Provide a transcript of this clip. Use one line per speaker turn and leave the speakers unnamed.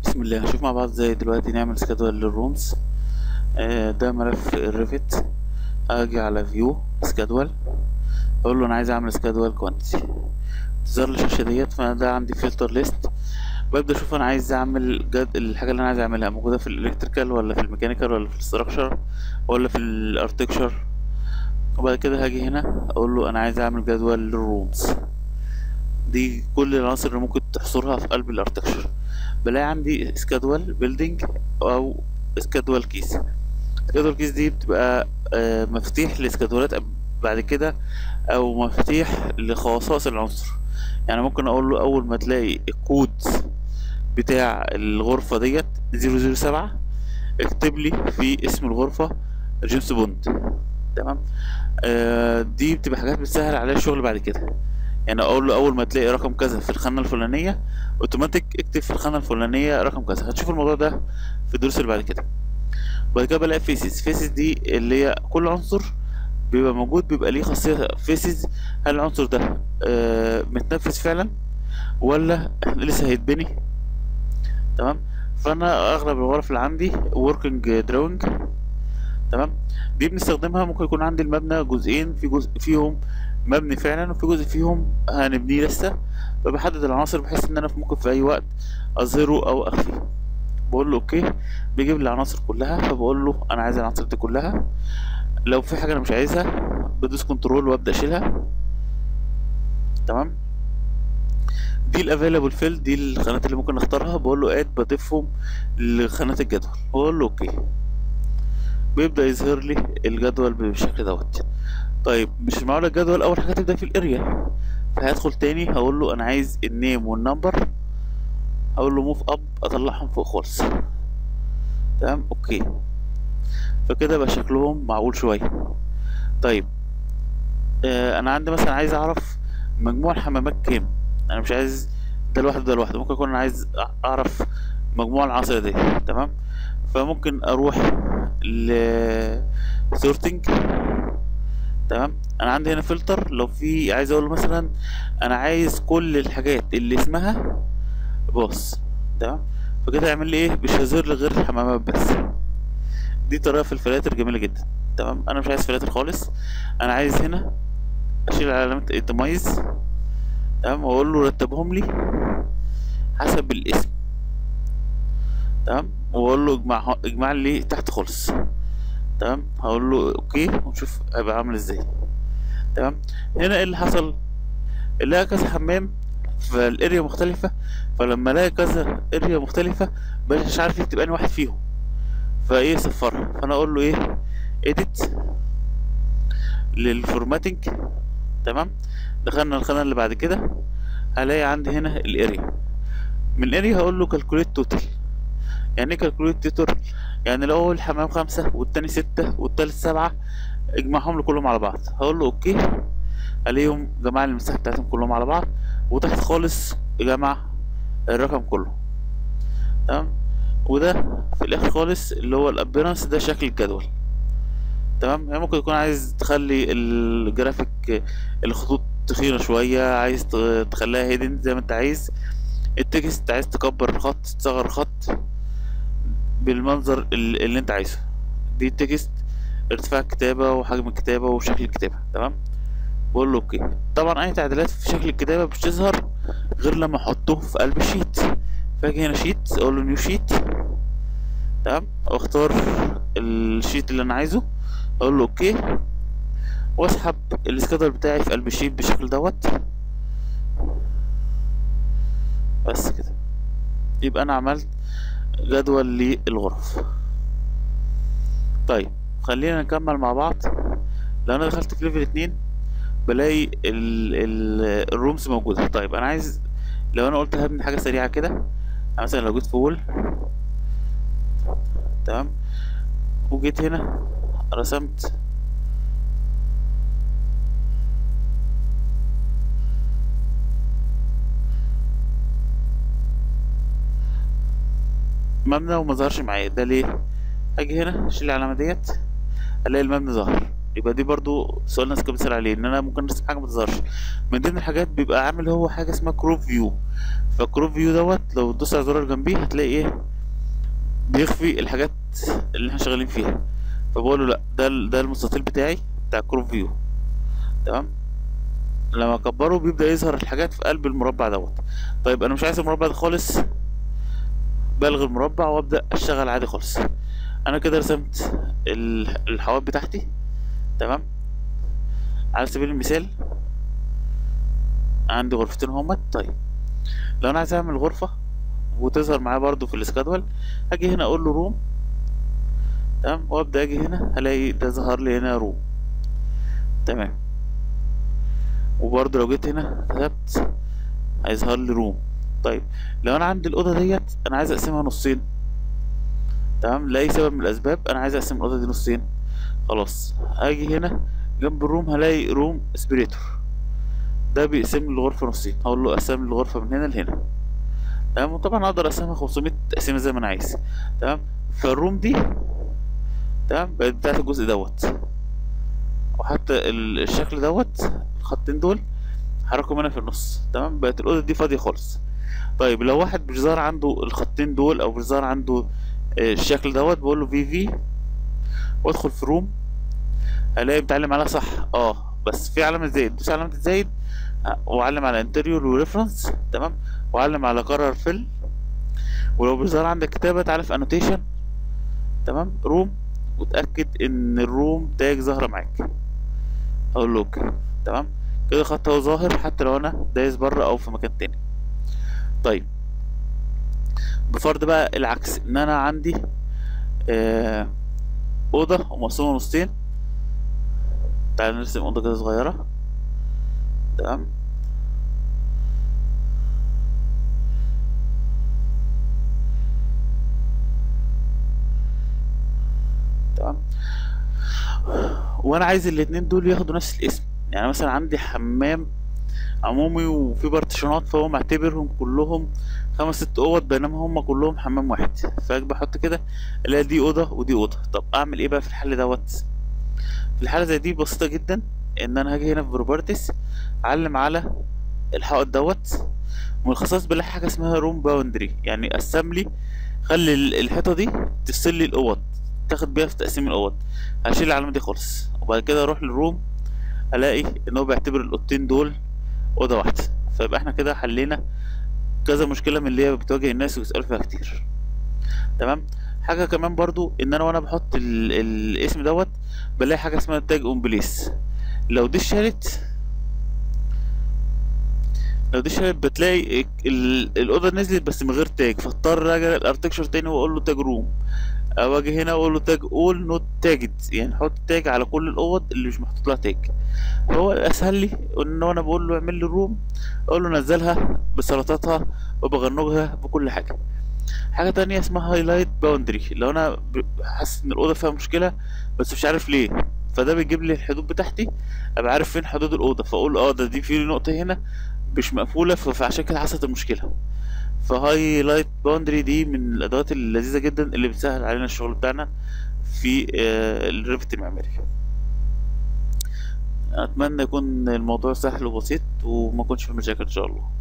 بسم الله هنشوف مع بعض ازاي دلوقتي نعمل سكادول للرومز آه، ده ملف الريفت هاجي على فيو سكادول اقول له انا عايز اعمل سكادول كوانتيتي تظهر لي الشاشه ديت فانا ده عندي فلتر ليست ببدا اشوف انا عايز اعمل جد الحاجه اللي انا عايز اعملها موجوده في الالكتريكال ولا في الميكانيكال ولا في الاستراكشر ولا في الاركتكشر وبعد كده هاجي هنا اقول له انا عايز اعمل جدول للرومز دي كل العناصر اللي ممكن تحصرها في قلب الاركتكشر بلاقي عندي سكادول بيلدينج او سكادول كيس سكادول كيس دي بتبقى آه، مفاتيح لسكادولات بعد كده او مفاتيح لخصائص العنصر يعني ممكن اقول له اول ما تلاقي الكود بتاع الغرفة ديت 007 اكتب لي في اسم الغرفة جيمس بوند تمام آه دي بتبقى حاجات بتسهل عليا الشغل بعد كده يعني اقول له اول ما تلاقي رقم كذا في الخانه الفلانيه اوتوماتيك اكتب في الخانه الفلانيه رقم كذا هتشوف الموضوع ده في الدروس اللي بعد كده بعد كده بلاقي فيسز فيسز دي اللي هي كل عنصر بيبقى موجود بيبقى ليه خاصيه فيسز هل العنصر ده آه متنفذ فعلا ولا لسه هيتبني تمام فانا اغلب الغرف اللي عندي working drawing تمام دي بنستخدمها ممكن يكون عندي المبنى جزئين في جزء فيهم مبني فعلا وفي جزء فيهم هنبنيه لسه فبحدد العناصر بحيث ان انا ممكن في اي وقت اظهره او اخفيه بقول له اوكي بيجيب لي العناصر كلها فبقول له انا عايز العناصر دي كلها لو في حاجه انا مش عايزها بدوس كنترول وابدا اشيلها تمام دي الافيلابل فيل دي الخانات اللي ممكن نختارها بقول له اد بضيفهم لخانات الجدول بقول له اوكي بيبدا يظهر لي الجدول بالشكل دوت طيب مش معقول الجدول اول حاجه تبدا في الاريا فهدخل تاني هقول له انا عايز النيم والنمبر هقول له موف اب اطلعهم فوق خالص تمام اوكي فكده بقى شكلهم معقول شويه طيب آه انا عندي مثلا عايز اعرف مجموع الحمامات كام انا مش عايز ده لوحده ده لوحده ممكن اكون انا عايز اعرف مجموع العناصر دي تمام فممكن اروح ل sorting تمام انا عندي هنا فلتر لو في عايز اقول له مثلا انا عايز كل الحاجات اللي اسمها باص تمام فكده يعمل لي ايه مش هيظهر لي غير الحمامات بس دي طريقه في الفلاتر جميله جدا تمام انا مش عايز فلاتر خالص انا عايز هنا اشيل علامه التميز تمام واقول له رتبهم لي حسب الاسم تمام واقول له اجمع اجمع لي تحت خالص تمام هقول له اوكي ونشوف هيبقى عامل ازاي تمام هنا ايه اللي حصل الاقي كذا حمام في الاريا مختلفة فلما الاقي كذا اريا مختلفة مش عارف يكتب انهي واحد فيهم فايه صفرها فانا اقول له ايه edit للفورماتنج تمام دخلنا الخانة اللي بعد كده هلاقي عندي هنا الاريا من الاريا هقول له calculate total يعني ايه calculate total يعني لو اول حمام خمسة والتاني ستة والتالت سبعة اجمعهم له كلهم على بعض هقول له اوكي الاقيهم جمع لي المساحة بتاعتهم كلهم على بعض وتحت خالص جمع الرقم كله تمام وده في الاخر خالص اللي هو الابيرنس ده شكل الجدول تمام يعني ممكن تكون عايز تخلي الجرافيك الخطوط تخينة شوية عايز تخليها هيدن زي ما انت عايز التكست عايز تكبر الخط تصغر الخط بالمنظر اللي انت عايزه دي التكست ارتفاع الكتابة وحجم الكتابة وشكل الكتابة تمام بقول له اوكي طبعا اي تعديلات في شكل الكتابة مش تظهر غير لما احطه في قلب الشيت فاجي هنا شيت اقول له نيو شيت تمام واختار الشيت اللي انا عايزه اقول له اوكي واسحب السكادر بتاعي في قلب الشيت بالشكل دوت بس كده يبقى انا عملت جدول للغرف طيب خلينا نكمل مع بعض لو انا دخلت في ليفل اتنين بلاقي ال ال الرومز موجودة طيب انا عايز لو انا قلت هبني حاجة سريعة كده مثلا لو جيت في وول تمام وجيت هنا رسمت مبنى وما ظهرش معايا ده ليه اجي هنا اشيل العلامه ديت الاقي المبنى ظهر يبقى دي برضو سؤال ناس كانت بتسأل عليه ان انا ممكن ارسم حاجه ما تظهرش من ضمن الحاجات بيبقى عامل هو حاجه اسمها كروب فيو فالكروب فيو دوت لو تدوس على الزرار جنبيه هتلاقي ايه بيخفي الحاجات اللي احنا شغالين فيها فبقول له لا ده ال- ده المستطيل بتاعي بتاع كروب فيو تمام لما اكبره بيبدأ يظهر الحاجات في قلب المربع دوت طيب انا مش عايز المربع ده خالص بلغي المربع وابدأ اشتغل عادي خالص انا كده رسمت ال- الحواف بتاعتي تمام على سبيل المثال عندي غرفتين هما طيب لو انا عايز اعمل غرفة وتظهر معايا برضو في الاسكادول هاجي هنا اقول له روم تمام وابدا اجي هنا هلاقي ده ظهر لي هنا روم تمام وبرضو لو جيت هنا كتبت هيظهر لي روم طيب لو انا عندي الاوضه ديت انا عايز اقسمها نصين تمام لاي سبب من الاسباب انا عايز اقسم الاوضه دي نصين خلاص هاجي هنا جنب الروم هلاقي روم اسبريتور ده بيقسم لي الغرفه نصين هقول له قسم لي الغرفه من هنا لهنا تمام وطبعا اقدر اقسمها 500 تقسيمه زي ما انا عايز تمام فالروم دي تمام بقت بتاعت الجزء دوت وحتى ال- الشكل دوت الخطين دول حركهم هنا في النص تمام بقت الاوضه دي فاضيه خالص طيب لو واحد مش ظاهر عنده الخطين دول او مش ظاهر عنده آه، الشكل دوت بقول له في في وادخل في روم الاقي متعلم عليها صح اه بس في علامه زائد دوس علامه الزائد آه، واعلم على انتريور وريفرنس تمام واعلم على قرر فيل ولو مش ظاهر عندك كتابه تعالى في انوتيشن تمام روم وتاكد ان الروم تاج ظاهره معاك اقول له اوكي تمام كده خط هو ظاهر حتى لو انا دايس بره او في مكان تاني طيب بفرض بقى العكس ان انا عندي آه اوضه ومقسومه نصين تعال نرسم اوضه كده صغيره تمام تمام وانا عايز الاتنين دول ياخدوا نفس الاسم يعني مثلا عندي حمام عمومي وفي بارتيشنات فهو معتبرهم كلهم خمس ست اوض بينما هم كلهم حمام واحد فاجي بحط كده الاقي دي اوضه ودي اوضه طب اعمل ايه بقى في الحل دوت في الحاله زي دي بسيطه جدا ان انا هاجي هنا في بروبرتيز اعلم على الحائط دوت ومن الخصائص بلاقي حاجه اسمها روم باوندري يعني قسم لي خلي ال- الحيطه دي تفصل لي الاوض تاخد بيها في تقسيم الاوض هشيل العلامه دي خالص وبعد كده اروح للروم الاقي ان هو بيعتبر الاوضتين دول اوضه واحده فيبقى احنا كده حلينا كذا مشكله من اللي هي بتواجه الناس ويسالوا فيها كتير تمام حاجه كمان برضو ان انا وانا بحط ال... الاسم دوت بلاقي حاجه اسمها تاج اون بليس لو دي اتشالت لو دي اتشالت بتلاقي ال... الاوضه نزلت بس من غير تاج فاضطر اجي الارتكشر تاني واقول له تاج روم او اجي هنا واقول له تاج اول نوت تاجد يعني حط تاج على كل الاوض اللي مش محطوط لها تاج فهو اسهل لي ان انا بقول له اعمل لي روم اقول له نزلها بسلطاتها وبغنجها بكل حاجه حاجه تانية اسمها هايلايت باوندري لو انا ب- حاسس ان الاوضه فيها مشكله بس مش عارف ليه فده بيجيب لي الحدود بتاعتي ابقى عارف فين حدود الاوضه فاقول اه ده دي في نقطه هنا مش مقفوله ف- فعشان كده حصلت المشكله فهايلايت باوندري دي من الادوات اللذيذه جدا اللي بتسهل علينا الشغل بتاعنا في آه، الريفت المعماري اتمنى يكون الموضوع سهل وبسيط وما يكونش في مشاكل ان شاء الله